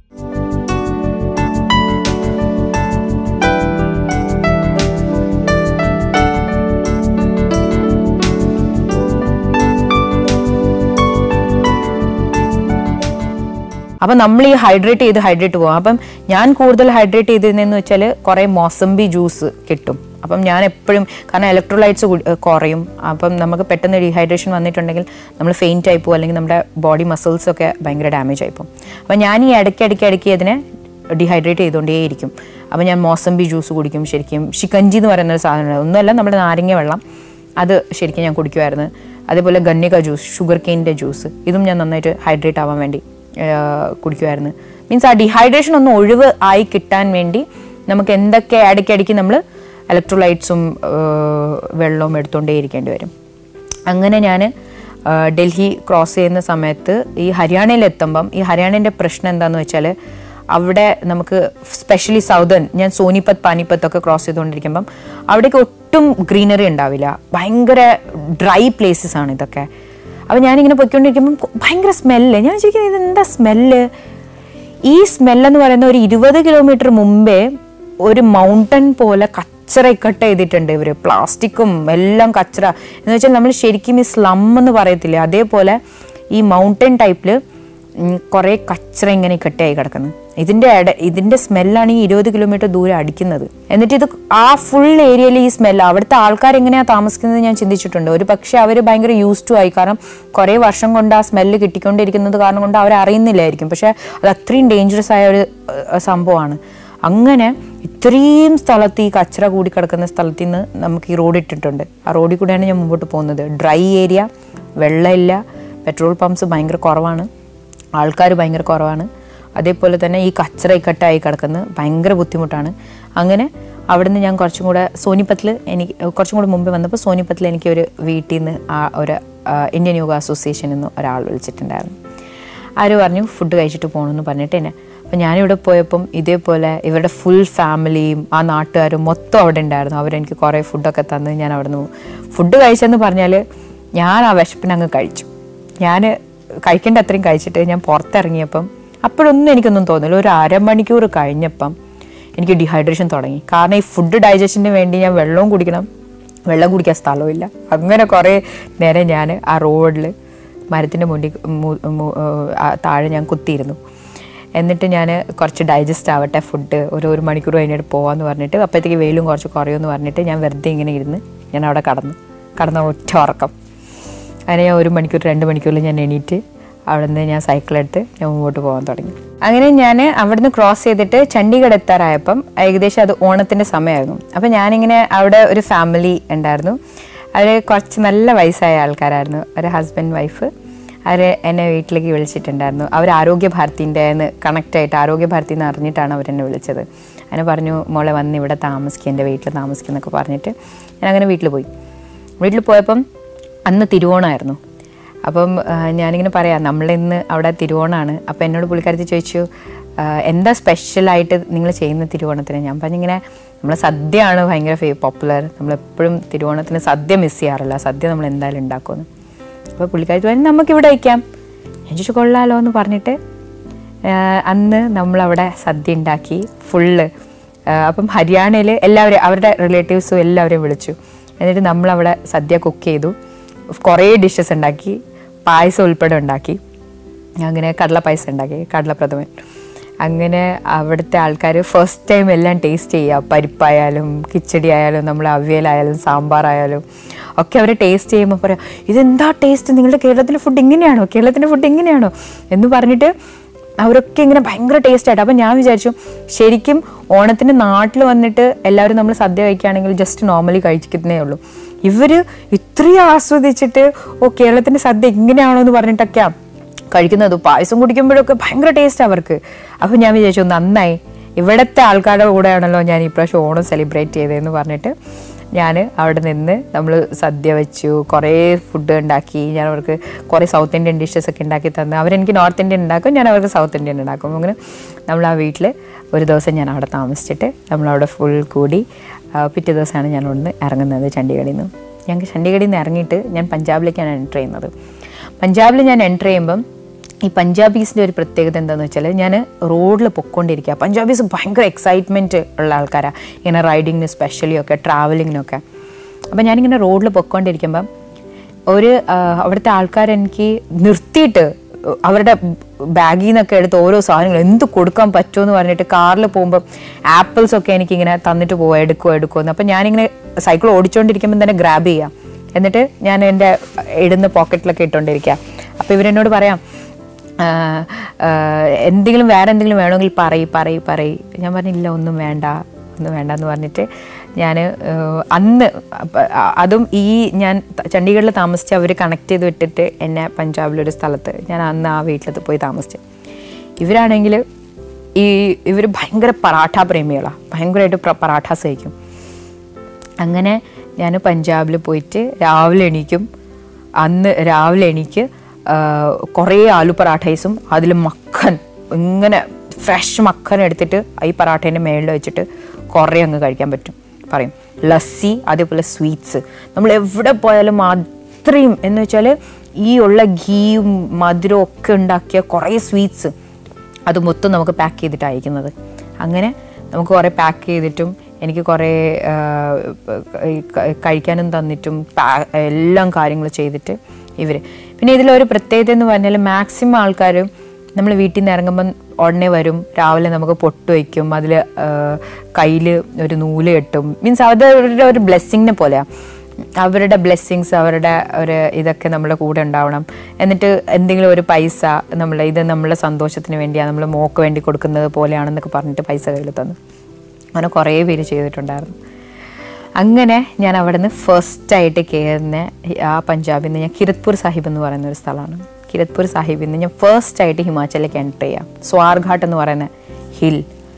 അപ്പം നമ്മൾ ഈ ഹൈഡ്രേറ്റ് ചെയ്ത് ഹൈഡ്രേറ്റ് പോകും അപ്പം ഞാൻ കൂടുതൽ ഹൈഡ്രേറ്റ് ചെയ്തിരുന്നതെന്ന് വെച്ചാൽ കുറേ മോസംബി ജ്യൂസ് കിട്ടും അപ്പം ഞാൻ എപ്പോഴും കാരണം ഇലക്ട്രോലൈറ്റ്സ് കുറയും അപ്പം നമുക്ക് പെട്ടെന്ന് ഡീഹൈഡ്രേഷൻ വന്നിട്ടുണ്ടെങ്കിൽ നമ്മൾ ഫെയിൻറ്റ് ആയി പോകും അല്ലെങ്കിൽ നമ്മുടെ ബോഡി മസിൽസ് ഒക്കെ ഭയങ്കര ഡാമേജ് ആയി പോകും അപ്പം ഞാൻ ഈ ഇടയ്ക്ക് ഇടയ്ക്ക് ഇടയ്ക്ക് ഇതിനെ ഡീഹൈഡ്രേറ്റ് ചെയ്തുകൊണ്ടേയിരിക്കും അപ്പം ഞാൻ മോസംബി ജ്യൂസ് കുടിക്കും ശരിക്കും ഷിക്കഞ്ചി എന്ന് പറയുന്ന ഒരു സാധനമാണ് ഒന്നുമല്ല നമ്മുടെ നാരങ്ങ വെള്ളം അത് ശരിക്കും ഞാൻ കുടിക്കുമായിരുന്നു അതേപോലെ ഗന്നിക ജ്യൂസ് ഷുഗർ കെയിൻ്റെ ജ്യൂസ് ഇതും ഞാൻ നന്നായിട്ട് ഹൈഡ്രേറ്റ് ആവാൻ വേണ്ടി ആഹ് കുടിക്കുമായിരുന്നു മീൻസ് ആ ഡിഹൈഡ്രേഷൻ ഒന്ന് ഒഴിവ് ആയി കിട്ടാൻ വേണ്ടി നമുക്ക് എന്തൊക്കെ ഇടയ്ക്കിടയ്ക്ക് നമ്മൾ ഇലക്ട്രോലൈറ്റ്സും വെള്ളവും എടുത്തുകൊണ്ടേ ഇരിക്കേണ്ടി വരും അങ്ങനെ ഞാൻ ഡൽഹി ക്രോസ് ചെയ്യുന്ന സമയത്ത് ഈ ഹരിയാനയിൽ എത്തുമ്പം ഈ ഹരിയാനേൻ്റെ പ്രശ്നം എന്താണെന്ന് വെച്ചാൽ അവിടെ നമുക്ക് സ്പെഷ്യലി സൗതേൺ ഞാൻ സോനിപത്ത് പാനിപ്പത്ത് ഒക്കെ ക്രോസ് ചെയ്തുകൊണ്ടിരിക്കുമ്പം അവിടേക്ക് ഒട്ടും ഗ്രീനറി ഉണ്ടാവില്ല ഭയങ്കര ഡ്രൈ പ്ലേസസ് ആണ് ഇതൊക്കെ അപ്പോൾ ഞാനിങ്ങനെ പൊയ്ക്കൊണ്ടിരിക്കുമ്പം കൊ- ഭയങ്കര സ്മെല്ല് ഞാൻ ചോദിക്കുന്നത് ഇതെന്താ സ്മെല്ല് ഈ സ്മെല്ലെന്ന് പറയുന്ന ഒരു ഇരുപത് കിലോമീറ്റർ മുമ്പേ ഒരു മൗണ്ടൻ പോലെ കച്ചറ കട്ട് ചെയ്തിട്ടുണ്ട് ഇവർ പ്ലാസ്റ്റിക്കും എല്ലാം കച്ചറ എന്ന് വെച്ചാൽ നമ്മൾ ശരിക്കും ഈ സ്ലം എന്ന് പറയത്തില്ലേ അതേപോലെ ഈ മൗണ്ടൻ ടൈപ്പിൽ കുറേ കച്ചറ ഇങ്ങനെ കെട്ടായി കിടക്കുന്നു ഇതിൻ്റെ ഇട ഇതിൻ്റെ സ്മെല്ലാണ് ഈ ഇരുപത് കിലോമീറ്റർ ദൂരെ അടിക്കുന്നത് എന്നിട്ട് ഇത് ആ ഫുൾ ഏരിയയിൽ ഈ സ്മെല്ല് അവിടുത്തെ ആൾക്കാർ എങ്ങനെയാണ് താമസിക്കുന്നത് ഞാൻ ചിന്തിച്ചിട്ടുണ്ട് ഒരു പക്ഷേ അവർ ഭയങ്കര യൂസ് ടു ആയി കാരണം കുറേ വർഷം കൊണ്ട് ആ സ്മെല്ല് കിട്ടിക്കൊണ്ടിരിക്കുന്നത് കാരണം കൊണ്ട് അവർ അറിയുന്നില്ലായിരിക്കും പക്ഷേ അത് അത്രയും ഡേഞ്ചറസ് ആയ ഒരു ഏഹ്, സംഭവമാണ് അങ്ങനെ ഇത്രയും സ്ഥലത്ത് ഈ കച്ചറ കൂടി കിടക്കുന്ന സ്ഥലത്ത് നിന്ന് നമുക്ക് ഈ റോഡ് ഇട്ടിട്ടുണ്ട് ആ റോഡിൽ കൂടെയാണ് ഞാൻ മുമ്പോട്ട് പോകുന്നത് ഡ്രൈ ഏരിയ വെള്ളമില്ല പെട്രോൾ പമ്പ്സ് ഭയങ്കര കുറവാണ് ആൾക്കാർ ഭയങ്കര കുറവാണ് അതേപോലെ തന്നെ ഈ കച്ചറ ഇക്കട്ടായി കിടക്കുന്നത് ഭയങ്കര ബുദ്ധിമുട്ടാണ് അങ്ങനെ അവിടുന്ന് ഞാൻ കുറച്ചും കൂടെ സോനിപ്പത്തിൽ എനിക്ക് കുറച്ചും കൂടെ മുമ്പ് വന്നപ്പോൾ സോനിപ്പത്തിൽ എനിക്ക് ഒരു വീട്ടിൽ നിന്ന് ആ ഒരു ആ, ഇന്ത്യൻ യോഗ അസോസിയേഷനിൽ നിന്ന് ഒരാൾ വിളിച്ചിട്ടുണ്ടായിരുന്നു ആര് പറഞ്ഞു ഫുഡ് കഴിച്ചിട്ട് പോകണമെന്ന് പറഞ്ഞിട്ട് എന്നെ അപ്പം ഞാനിവിടെ പോയപ്പം ഇതേപോലെ ഇവരുടെ ഫുൾ ഫാമിലിയും ആ നാട്ടുകാരും മൊത്തം അവിടെ ഉണ്ടായിരുന്നു അവരെനിക്ക് കുറേ ഫുഡൊക്കെ തന്ന് ഞാൻ അവിടെ നിന്ന് ഫുഡ് കഴിച്ചെന്ന് പറഞ്ഞാൽ ഞാൻ ആ വിശപ്പിന് അങ്ങ് കഴിച്ചു ഞാൻ കഴിക്കേണ്ട അത്രയും കഴിച്ചിട്ട് ഞാൻ പുറത്തിറങ്ങിയപ്പം അപ്പോഴൊന്നും എനിക്കൊന്നും തോന്നില്ല ഒരു അരമണിക്കൂർ കഴിഞ്ഞപ്പം എനിക്ക് ഡിഹൈഡ്രേഷൻ തുടങ്ങി കാരണം ഈ ഫുഡ് ഡൈജഷന് വേണ്ടി ഞാൻ വെള്ളവും കുടിക്കണം വെള്ളം കുടിക്കാൻ സ്ഥലമില്ല അങ്ങനെ കുറേ നേരം ഞാൻ ആ റോഡിൽ മരത്തിൻ്റെ മുന്നിൽ മു- മു- ആ താഴെ ഞാൻ കുത്തിയിരുന്നു എന്നിട്ട് ഞാൻ കുറച്ച് ഡൈജസ്റ്റ് ആവട്ടെ ഫുഡ് ഒരു ഒരു മണിക്കൂർ കഴിഞ്ഞിട്ട് പോകാമെന്ന് പറഞ്ഞിട്ട് അപ്പോഴത്തേക്ക് വെയിലും കുറച്ച് കുറയുമെന്ന് പറഞ്ഞിട്ട് ഞാൻ വെറുതെ ഇങ്ങനെ ഇരുന്ന് ഞാൻ അവിടെ കടന്നു കടന്ന ഒറ്റ ഉറക്കം അങ്ങനെ ഞാൻ ഒരു മണിക്കൂർ രണ്ട് മണിക്കൂറിൽ ഞാൻ എണീറ്റ് അവിടെ നിന്ന് ഞാൻ സൈക്കിളെടുത്ത് ഞാൻ മുമ്പോട്ട് പോകാൻ തുടങ്ങി അങ്ങനെ ഞാൻ അവിടുന്ന് ക്രോസ് ചെയ്തിട്ട് ചണ്ഡീഗഡ് എത്താറായപ്പം ഏകദേശം അത് ഓണത്തിൻ്റെ സമയമായിരുന്നു അപ്പം ഞാനിങ്ങനെ അവിടെ ഒരു ഫാമിലി ഉണ്ടായിരുന്നു അവർ കുറച്ച് നല്ല വയസ്സായ ആൾക്കാരായിരുന്നു ഒരു ഹസ്ബൻഡ് വൈഫ് അവർ എന്നെ വീട്ടിലേക്ക് വിളിച്ചിട്ടുണ്ടായിരുന്നു അവർ ആരോഗ്യ ഭാരതിൻ്റെ കണക്റ്റ് ആയിട്ട് ആരോഗ്യ ഭാരതി എന്ന് അറിഞ്ഞിട്ടാണ് അവരെന്നെ വിളിച്ചത് അങ്ങനെ പറഞ്ഞു മോളെ വന്ന് ഇവിടെ താമസിക്കുക എൻ്റെ വീട്ടിൽ താമസിക്കുക എന്നൊക്കെ പറഞ്ഞിട്ട് ഞാൻ അങ്ങനെ വീട്ടിൽ പോയി വീട്ടിൽ പോയപ്പം അന്ന് തിരുവോണമായിരുന്നു അപ്പം ആ, ഞാനിങ്ങനെ പറയാം നമ്മളിന്ന് അവിടെ തിരുവോണമാണ് അപ്പോൾ എന്നോട് പുള്ളിക്കാരത്തി ചോദിച്ചു ആ, എന്താ സ്പെഷ്യലായിട്ട് നിങ്ങൾ ചെയ്യുന്ന തിരുവോണത്തിന് ഞാൻ പറഞ്ഞിങ്ങനെ നമ്മൾ സദ്യയാണ് ഭയങ്കര ഫേ പോപ്പുലർ നമ്മളെപ്പോഴും തിരുവോണത്തിന് സദ്യ മിസ് ചെയ്യാറില്ല സദ്യ നമ്മൾ എന്തായാലും ഉണ്ടാക്കുമെന്ന് അപ്പോൾ പുള്ളിക്കാരി പറഞ്ഞു നമുക്കിവിടെ വയ്ക്കാം ഞാൻ ചോദിച്ചു കൊള്ളാലോ എന്ന് പറഞ്ഞിട്ട് ആ, അന്ന് നമ്മളവിടെ സദ്യ ഉണ്ടാക്കി ഫുള്ള് അപ്പം ഹരിയാനയിൽ എല്ലാവരും അവരുടെ റിലേറ്റീവ്സും എല്ലാവരെയും വിളിച്ചു എന്നിട്ട് നമ്മളവിടെ സദ്യ കുക്ക് ചെയ്തു കുറേ ഡിഷസ് ഉണ്ടാക്കി പായസം ഉൾപ്പെടെ ഉണ്ടാക്കി അങ്ങനെ കടല പായസം ഉണ്ടാക്കി കടലപ്രഥമൻ അങ്ങനെ അവിടുത്തെ ആൾക്കാർ ഫസ്റ്റ് ടൈം എല്ലാം ടേസ്റ്റ് ചെയ്യുക പരിപ്പായാലും കിച്ചടി ആയാലും നമ്മൾ അവിയലായാലും സാമ്പാറായാലും ഒക്കെ അവർ ടേസ്റ്റ് ചെയ്യുമ്പോൾ പറയാം ഇതെന്താ ടേസ്റ്റ് നിങ്ങളുടെ കേരളത്തിലെ ഫുഡ് ഇങ്ങനെയാണോ കേരളത്തിൻ്റെ ഫുഡ് ഇങ്ങനെയാണോ എന്ന് പറഞ്ഞിട്ട് അവരൊക്കെ ഇങ്ങനെ ഭയങ്കര ടേസ്റ്റ് ആയിട്ട് അപ്പം ഞാൻ വിചാരിച്ചു ശരിക്കും ഓണത്തിന് നാട്ടിൽ വന്നിട്ട് എല്ലാവരും നമ്മൾ സദ്യ കഴിക്കുകയാണെങ്കിൽ ജസ്റ്റ് നോർമലി കഴിക്കുന്നേ ഉള്ളൂ ഇവർ ഇത്രയും ആസ്വദിച്ചിട്ട് ഓ കേരളത്തിൻ്റെ സദ്യ ഇങ്ങനെയാണോ എന്ന് പറഞ്ഞിട്ടൊക്കെയാണ് കഴിക്കുന്നത് പായസം കുടിക്കുമ്പോഴൊക്കെ ഭയങ്കര ടേസ്റ്റ് അവർക്ക് അപ്പോൾ ഞാൻ വിചാരിച്ചു നന്നായി ഇവിടുത്തെ ആൾക്കാരുടെ കൂടെയാണല്ലോ ഞാൻ ഇപ്രാവശ്യം ഓണം സെലിബ്രേറ്റ് ചെയ്തതെന്ന് പറഞ്ഞിട്ട് ഞാൻ അവിടെ നിന്ന് നമ്മൾ സദ്യ വെച്ചു കുറേ ഫുഡ് ഉണ്ടാക്കി ഞാൻ അവർക്ക് കുറേ സൗത്ത് ഇന്ത്യൻ ഡിഷസ് ഒക്കെ ഉണ്ടാക്കി തന്നു അവരെനിക്ക് നോർത്ത് ഇന്ത്യൻ ഉണ്ടാക്കും ഞാൻ അവർക്ക് സൗത്ത് ഇന്ത്യൻ ഉണ്ടാക്കും അങ്ങനെ നമ്മൾ ആ വീട്ടിൽ ഒരു ദിവസം ഞാൻ അവിടെ താമസിച്ചിട്ട് നമ്മളവിടെ ഫുൾ കൂടി ആ, പിറ്റേ ദിവസമാണ് ഞാൻ അവിടുന്ന് ഇറങ്ങുന്നത് ചണ്ഡീഗഡിൽ നിന്ന് ഞങ്ങൾക്ക് ചണ്ഡീഗഡിൽ നിന്ന് ഇറങ്ങിയിട്ട് ഞാൻ പഞ്ചാബിലേക്കാണ് എൻ്റർ ചെയ്യുന്നത് പഞ്ചാബിൽ ഞാൻ എൻ്റർ ചെയ്യുമ്പം ഈ പഞ്ചാബീസിൻ്റെ ഒരു പ്രത്യേകത എന്താണെന്ന് വെച്ചാൽ ഞാൻ റോഡിൽ പൊയ്ക്കൊണ്ടിരിക്കുക പഞ്ചാബീസ് ഭയങ്കര എക്സൈറ്റ്മെൻറ്റ് ഉള്ള ആൾക്കാരാണ് ഇങ്ങനെ റൈഡിങ്ങിന് സ്പെഷ്യലി ഒക്കെ ട്രാവലിങ്ങിനൊക്കെ അപ്പോൾ ഞാനിങ്ങനെ റോഡിൽ പൊയ്ക്കൊണ്ടിരിക്കുമ്പം ഒരു ആ, അവിടുത്തെ ആൾക്കാർ എനിക്ക് നിർത്തിയിട്ട് അവരുടെ ബാഗിൽ നിന്നൊക്കെ എടുത്ത് ഓരോ സാധനങ്ങൾ എന്ത് കൊടുക്കാൻ പറ്റുമെന്ന് പറഞ്ഞിട്ട് കാറിൽ പോകുമ്പോൾ ആപ്പിൾസ് ഒക്കെ എനിക്കിങ്ങനെ തന്നിട്ട് പോവാം എടുക്കുമോ എടുക്കുമോ എന്ന് അപ്പം ഞാനിങ്ങനെ സൈക്കിൾ ഓടിച്ചുകൊണ്ടിരിക്കുമ്പോൾ തന്നെ ഗ്രാബ് ചെയ്യാം എന്നിട്ട് ഞാൻ എൻ്റെ ഇടുന്ന പോക്കറ്റിലൊക്കെ ഇട്ടുകൊണ്ടിരിക്കുക അപ്പോൾ ഇവരെന്നോട് പറയാം ആ, ആ, എന്തെങ്കിലും വേറെ എന്തെങ്കിലും വേണമെങ്കിൽ പറയ് പറയ് പറയ് ഞാൻ പറഞ്ഞില്ല ഒന്നും വേണ്ട ഒന്നും വേണ്ട എന്ന് പറഞ്ഞിട്ട് ഞാൻ അന്ന് അപ്പ- അ- അതും ഈ ഞാൻ ത- ചണ്ഡീഗഡിൽ താമസിച്ച് അവർ കണക്ട് ചെയ്ത് വിട്ടിട്ട് എന്നെ പഞ്ചാബിലൊരു സ്ഥലത്ത് ഞാൻ അന്ന് ആ വീട്ടിലത്ത് പോയി താമസിച്ചു ഇവരാണെങ്കിൽ ഈ ഇവർ ഭയങ്കര പറാഠ പ്രേമികളാണ് ഭയങ്കരമായിട്ട് പ്ര- പറാഠാസ് കഴിക്കും അങ്ങനെ ഞാൻ പഞ്ചാബിൽ പോയിട്ട് രാവിലെ എണീക്കും അന്ന് രാവിലെ എണീക്ക് ആ, കുറേ ആലു പറാഠൈസും അതിൽ മക്കൻ ഇങ്ങനെ ഫ്രഷ് മക്കൻ എടുത്തിട്ട് ഈ പറാഠേൻ്റെ മേളിൽ വെച്ചിട്ട് കുറേ അങ്ങ് കഴിക്കാൻ പറ്റും പറയും ലസ്സി അതേപോലെ സ്വീറ്റ്സ് നമ്മൾ എവിടെ പോയാലും അത്രയും എന്ന് വെച്ചാൽ ഈ ഉള്ള ഗീയും മധുരവും ഒക്കെ ഉണ്ടാക്കിയ കുറേ സ്വീറ്റ്സ് അത് മൊത്തം നമുക്ക് പാക്ക് ചെയ്തിട്ട് അയക്കുന്നത് അങ്ങനെ നമുക്ക് കുറേ പാക്ക് ചെയ്തിട്ടും എനിക്ക് കുറേ ആ, ഈ ക- കഴിക്കാനും തന്നിട്ടും പാ- എല്ലാം കാര്യങ്ങൾ ചെയ്തിട്ട് ഇവർ പിന്നെ ഇതിലൊരു പ്രത്യേകത എന്ന് പറഞ്ഞാൽ മാക്സിമം ആൾക്കാർ നമ്മൾ വീട്ടിൽ നിന്ന് ഇറങ്ങുമ്പം ഉടനെ വരും രാവിലെ നമുക്ക് പൊട്ട് വയ്ക്കും അതിൽ കയ്യിൽ ഒരു നൂല് കെട്ടും മീൻസ് അവരുടെ ഒരു ബ്ലെസ്സിങ്ങിനെ പോലെയാണ് അവരുടെ ബ്ലെസ്സിങ്സ് അവരുടെ ഒരു ഇതൊക്കെ നമ്മുടെ കൂടെ ഉണ്ടാവണം എന്നിട്ട് എന്തെങ്കിലും ഒരു പൈസ നമ്മൾ ഇത് നമ്മളെ സന്തോഷത്തിന് വേണ്ടിയാണ് നമ്മൾ മോക്ക് വേണ്ടി കൊടുക്കുന്നത് പോലെയാണെന്നൊക്കെ പറഞ്ഞിട്ട് പൈസ കയ്യിൽ തന്നു അങ്ങനെ കുറേ പേര് ചെയ്തിട്ടുണ്ടായിരുന്നു അങ്ങനെ ഞാൻ അവിടെ നിന്ന് ഫസ്റ്റായിട്ട് കയറുന്ന ആ പഞ്ചാബിൽ നിന്ന് ഞാൻ കിരത്പൂർ സാഹിബ് എന്ന് പറയുന്ന ഒരു സ്ഥലമാണ് കിരത്പൂർ സാഹിബിൽ നിന്ന് ഞാൻ ഫസ്റ്റായിട്ട് ഹിമാചലിലേക്ക് എൻ്റർ ചെയ്യാം സ്വാർഘാട്ട് എന്ന് പറയുന്ന ഹിൽ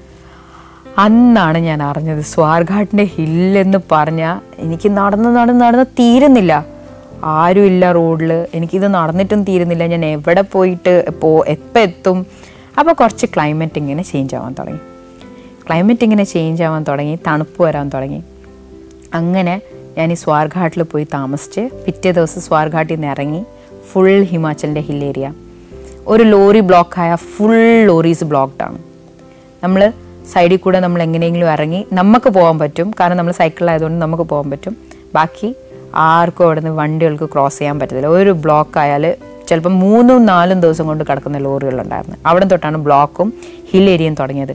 അന്നാണ് ഞാൻ അറിഞ്ഞത് സ്വാർഘാട്ടിൻ്റെ ഹില്ലെന്ന് പറഞ്ഞാൽ എനിക്ക് നടന്ന് നടന്ന് നടന്ന് തീരുന്നില്ല ആരുമില്ല റോഡിൽ എനിക്കിത് നടന്നിട്ടും തീരുന്നില്ല ഞാൻ എവിടെ പോയിട്ട് പോ എപ്പോൾ എത്തും അപ്പോൾ കുറച്ച് ക്ലൈമറ്റ് ഇങ്ങനെ ചേഞ്ച് ആവാൻ തുടങ്ങി ക്ലൈമറ്റ് ഇങ്ങനെ ചേഞ്ച് ആവാൻ തുടങ്ങി തണുപ്പ് വരാൻ തുടങ്ങി അങ്ങനെ ഞാൻ ഈ സ്വാർഘാട്ടിൽ പോയി താമസിച്ച് പിറ്റേ ദിവസം സ്വാർഘാട്ടിൽ നിന്ന് ഇറങ്ങി ഫുൾ ഹിമാചലിൻ്റെ ഹിൽ ഏരിയ ഒരു ലോറി ബ്ലോക്കായ ഫുൾ ലോറീസ് ബ്ലോക്ക്ഡ് ആണ് നമ്മൾ സൈഡിൽ കൂടെ നമ്മൾ എങ്ങനെയെങ്കിലും ഇറങ്ങി നമുക്ക് പോകാൻ പറ്റും കാരണം നമ്മൾ സൈക്കിളിലായതുകൊണ്ട് നമുക്ക് പോകാൻ പറ്റും ബാക്കി ആർക്കും അവിടെ നിന്ന് വണ്ടികൾക്ക് ക്രോസ് ചെയ്യാൻ പറ്റത്തില്ല ഒരു ബ്ലോക്ക് ആയാൽ ചിലപ്പോൾ മൂന്നും നാലും ദിവസം കൊണ്ട് കിടക്കുന്ന ലോറികളുണ്ടായിരുന്നു അവിടെ തൊട്ടാണ് ബ്ലോക്കും ഹിൽ ഏരിയയും തുടങ്ങിയത്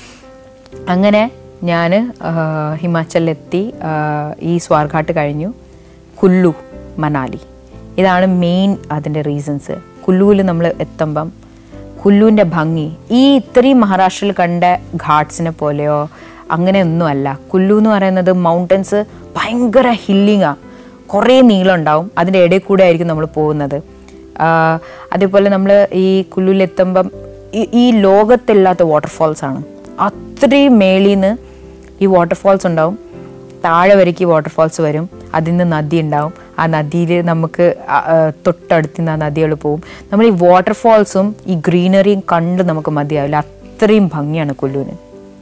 അങ്ങനെ ഞാൻ ഹിമാചലിലെത്തി ആ, ഈ സ്വാർഘാട്ട് കഴിഞ്ഞു കുല്ലു മനാലി ഇതാണ് മെയിൻ അതിൻ്റെ റീസൺസ് കുല്ലുവിൽ നമ്മൾ എത്തുമ്പം കുല്ലുവിൻ്റെ ഭംഗി ഈ ഇത്രയും മഹാരാഷ്ട്രയിൽ കണ്ട ഘാട്ട്സിനെ പോലെയോ അങ്ങനെയൊന്നുമല്ല കുല്ലു എന്ന് പറയുന്നത് മൗണ്ടൻസ് ഭയങ്കര ഹില്ലിങ്ങാണ് കുറേ നീളം ഉണ്ടാവും അതിൻ്റെ ഇടയിൽ കൂടെ ആയിരിക്കും നമ്മൾ പോകുന്നത് ആ, അതേപോലെ നമ്മൾ ഈ കുല്ലുവിലെത്തുമ്പം ഈ- ഈ ലോകത്തില്ലാത്ത വാട്ടർഫോൾസ് ആണ് അത്രയും മേളിൽ നിന്ന് ഈ വാട്ടർഫോൾസ് ഉണ്ടാവും താഴെ വരയ്ക്ക് വാട്ടർഫോൾസ് വരും അതിൽ നിന്ന് നദി ഉണ്ടാവും ആ നദിയിൽ നമുക്ക് ആ, ആ, തൊട്ടടുത്ത് നിന്ന് ആ നദികൾ പോവും നമ്മൾ ഈ വാട്ടർഫോൾസും ഈ ഗ്രീനറിയും കണ്ട് നമുക്ക് മതിയാവില്ല അത്രയും ഭംഗിയാണ് കുല്ലുവിന്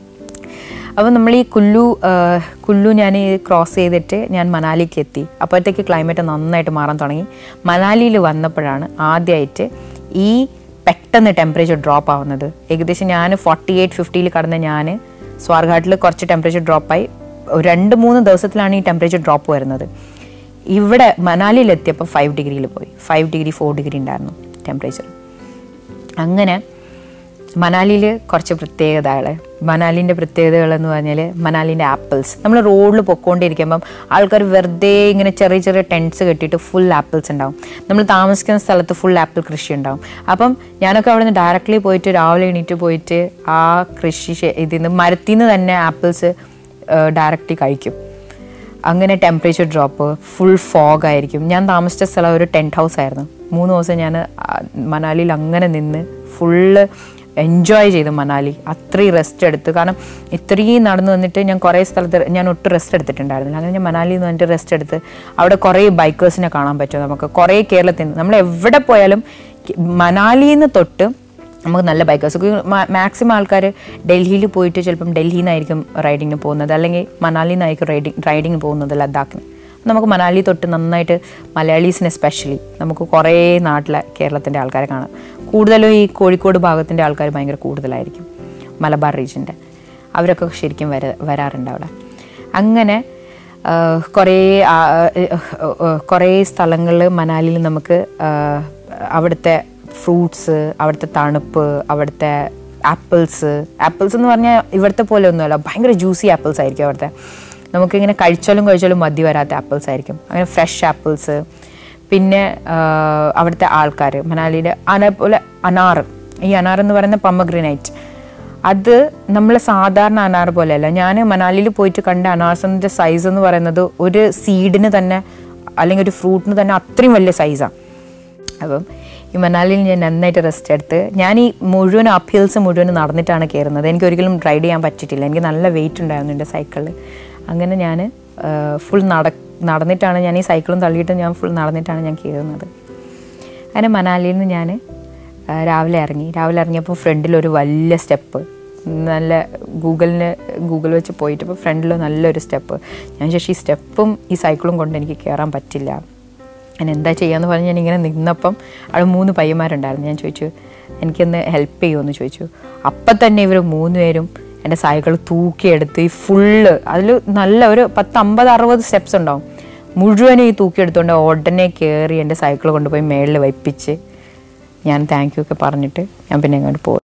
അപ്പോൾ നമ്മൾ ഈ കുല്ലു ആ, കുല്ലു ഞാൻ ക്രോസ് ചെയ്തിട്ട് ഞാൻ മനാലിക്ക് എത്തി അപ്പോഴത്തേക്ക് ക്ലൈമറ്റ് നന്നായിട്ട് മാറാൻ തുടങ്ങി മനാലിയിൽ വന്നപ്പോഴാണ് ആദ്യമായിട്ട് ഈ പെട്ടെന്ന് ടെമ്പറേച്ചർ ഡ്രോപ്പ് ആവുന്നത് ഏകദേശം ഞാൻ ഫോർട്ടി എയ്റ്റ് ഫിഫ്റ്റിയിൽ കടന്ന ഞാൻ സ്വാർഘാട്ടിൽ കുറച്ച് ടെമ്പറേച്ചർ ഡ്രോപ്പായി രണ്ട് മൂന്ന് ദിവസത്തിലാണ് ഈ ടെമ്പറേച്ചർ ഡ്രോപ്പ് വരുന്നത് ഇവിടെ മനാലിയിൽ എത്തിയപ്പോൾ ഫൈവ് ഡിഗ്രിയിൽ പോയി ഫൈവ് ഡിഗ്രി ഫോർ ഡിഗ്രി ഉണ്ടായിരുന്നു ടെമ്പറേച്ചർ അങ്ങനെ മനാലിയിൽ കുറച്ച് പ്രത്യേകതകൾ മനാലിൻ്റെ പ്രത്യേകതകൾ എന്ന് പറഞ്ഞാൽ മനാലിൻ്റെ ആപ്പിൾസ് നമ്മൾ റോഡിൽ പൊക്കോണ്ടിരിക്കുമ്പം ആൾക്കാർ വെറുതെ ഇങ്ങനെ ചെറിയ ചെറിയ ടെൻറ്റ്സ് കെട്ടിയിട്ട് ഫുൾ ആപ്പിൾസ് ഉണ്ടാവും നമ്മൾ താമസിക്കുന്ന സ്ഥലത്ത് ഫുൾ ആപ്പിൾ കൃഷി ഉണ്ടാവും അപ്പം ഞാനൊക്കെ അവിടെ നിന്ന് ഡയറക്റ്റ്ലി പോയിട്ട് രാവിലെ എണീറ്റ് പോയിട്ട് ആ കൃഷി ശേ- ഇതിൽ നിന്ന് മരത്തിൽ നിന്ന് തന്നെ ആപ്പിൾസ് ഡയറക്റ്റ്ലി കഴിക്കും അങ്ങനെ ടെമ്പറേച്ചർ ഡ്രോപ്പ് ഫുൾ ഫോഗ് ആയിരിക്കും ഞാൻ താമസിച്ച സ്ഥലം ഒരു ടെൻറ്റ് ഹൗസ് ആയിരുന്നു മൂന്ന് ദിവസം ഞാൻ മനാലിയിൽ അങ്ങനെ നിന്ന് ഫുള്ള് എൻജോയ് ചെയ്തു മനാലി അത്രയും റെസ്റ്റ് എടുത്ത് കാരണം ഇത്രയും നടന്നു വന്നിട്ട് ഞാൻ കുറേ സ്ഥലത്ത് ഞാൻ ഒട്ടും റെസ്റ്റ് എടുത്തിട്ടുണ്ടായിരുന്നില്ല അങ്ങനെ ഞാൻ മനാലിയിൽ നിന്ന് വന്നിട്ട് റെസ്റ്റ് എടുത്ത് അവിടെ കുറേ ബൈക്കേഴ്സിനെ കാണാൻ പറ്റും നമുക്ക് കുറേ കേരളത്തിൽ നിന്ന് നമ്മൾ എവിടെ പോയാലും മനാലിയിൽ നിന്ന് തൊട്ട് നമുക്ക് നല്ല ബൈക്കേഴ്സ് മാക്സിമം ആൾക്കാർ ഡൽഹിയിൽ പോയിട്ട് ചിലപ്പം ഡൽഹിയിൽ നിന്നായിരിക്കും റൈഡിങ്ങിന് പോകുന്നത് അല്ലെങ്കിൽ മണാലിയിൽ നിന്നായിരിക്കും റൈഡിങ് റൈഡിങ്ങിന് പോകുന്നത് ലഡാക്കിന് നമുക്ക് മണാലി തൊട്ട് നന്നായിട്ട് മലയാളീസിന് എസ്പെഷ്യലി നമുക്ക് കുറേ നാട്ടിലെ കേരളത്തിൻ്റെ ആൾക്കാരെ കാണാം കൂടുതലും ഈ കോഴിക്കോട് ഭാഗത്തിൻ്റെ ആൾക്കാർ ഭയങ്കര കൂടുതലായിരിക്കും മലബാർ റീജിയൻ്റെ അവരൊക്കെ ശരിക്കും വര വരാറുണ്ട് അവിടെ അങ്ങനെ ആ, കുറേ ആ, ആ, കുറേ സ്ഥലങ്ങളിൽ മനാലിയിൽ നമുക്ക് ആ, അവിടുത്തെ ഫ്രൂട്ട്സ് അവിടുത്തെ തണുപ്പ് അവിടുത്തെ ആപ്പിൾസ് ആപ്പിൾസ് എന്ന് പറഞ്ഞാൽ ഇവിടുത്തെ പോലെ ഒന്നുമല്ല ഭയങ്കര ജ്യൂസി ആപ്പിൾസ് ആയിരിക്കും അവിടുത്തെ നമുക്കിങ്ങനെ കഴിച്ചാലും കഴിച്ചാലും മതി വരാത്ത ആപ്പിൾസ് ആയിരിക്കും അങ്ങനെ ഫ്രഷ് ആപ്പിൾസ് പിന്നെ ആ, അവിടുത്തെ ആൾക്കാർ മനാലിയുടെ അതേപോലെ അനാർ ഈ അനാർ എന്ന് പറയുന്ന പമ്മഗ്രിനൈറ്റ് അത് നമ്മൾ സാധാരണ അനാർ പോലെയല്ല ഞാൻ മണാലിയിൽ പോയിട്ട് കണ്ട അനാർസിൻ്റെ സൈസ് എന്ന് പറയുന്നത് ഒരു സീഡിന് തന്നെ അല്ലെങ്കിൽ ഒരു ഫ്രൂട്ടിന് തന്നെ അത്രയും വലിയ സൈസാണ് അപ്പം ഈ മണാലിയിൽ ഞാൻ നന്നായിട്ട് റെസ്റ്റ് എടുത്ത് ഞാൻ ഈ മുഴുവൻ അപ്പ് ഹിൽസ് മുഴുവൻ നടന്നിട്ടാണ് കയറുന്നത് എനിക്ക് ഒരിക്കലും റൈഡ് ചെയ്യാൻ പറ്റിയിട്ടില്ല എനിക്ക് നല്ല വെയിറ്റ് ഉണ്ടായിരുന്നു എൻ്റെ സൈക്കിളിൽ അങ്ങനെ ഞാൻ ഫുൾ നട നടന്നിട്ടാണ് ഞാൻ ഈ സൈക്കിളും തള്ളിയിട്ട് ഞാൻ ഫുൾ നടന്നിട്ടാണ് ഞാൻ കയറുന്നത് അങ്ങനെ മണാലിയിൽ നിന്ന് ഞാൻ രാവിലെ ഇറങ്ങി രാവിലെ ഇറങ്ങിയപ്പോൾ ഫ്രണ്ടിൽ ഒരു വലിയ സ്റ്റെപ്പ് നല്ല ഗൂഗിളിന് ഗൂഗിൾ വെച്ച് പോയിട്ട് ഇപ്പോൾ ഫ്രണ്ടിൽ നല്ലൊരു സ്റ്റെപ്പ് ഞാൻ ശേഷം ഈ സ്റ്റെപ്പും ഈ സൈക്കിളും കൊണ്ട് എനിക്ക് കയറാൻ പറ്റില്ല ഞാൻ എന്താ ചെയ്യാന്ന് പറഞ്ഞ് ഞാൻ ഇങ്ങനെ നിന്നപ്പം അവിടെ മൂന്ന് പയ്യന്മാരുണ്ടായിരുന്നു ഞാൻ ചോദിച്ചു എനിക്കൊന്ന് ഹെൽപ്പ് ചെയ്യുമെന്ന് ചോദിച്ചു അപ്പം തന്നെ ഇവർ മൂന്ന് പേരും എൻ്റെ സൈക്കിൾ തൂക്കിയെടുത്ത് ഈ ഫുള്ള് അതിൽ നല്ല ഒരു പത്ത് അമ്പത് അറുപത് സ്റ്റെപ്സ് ഉണ്ടാവും മുഴുവനും ഈ തൂക്കിയെടുത്തുകൊണ്ട് ഉടനെ കയറി എൻ്റെ സൈക്കിൾ കൊണ്ടുപോയി മേളിൽ വയ്പ്പിച്ച് ഞാൻ താങ്ക് യു ഒക്കെ പറഞ്ഞിട്ട് ഞാൻ പിന്നെ അങ്ങോട്ട് പോയി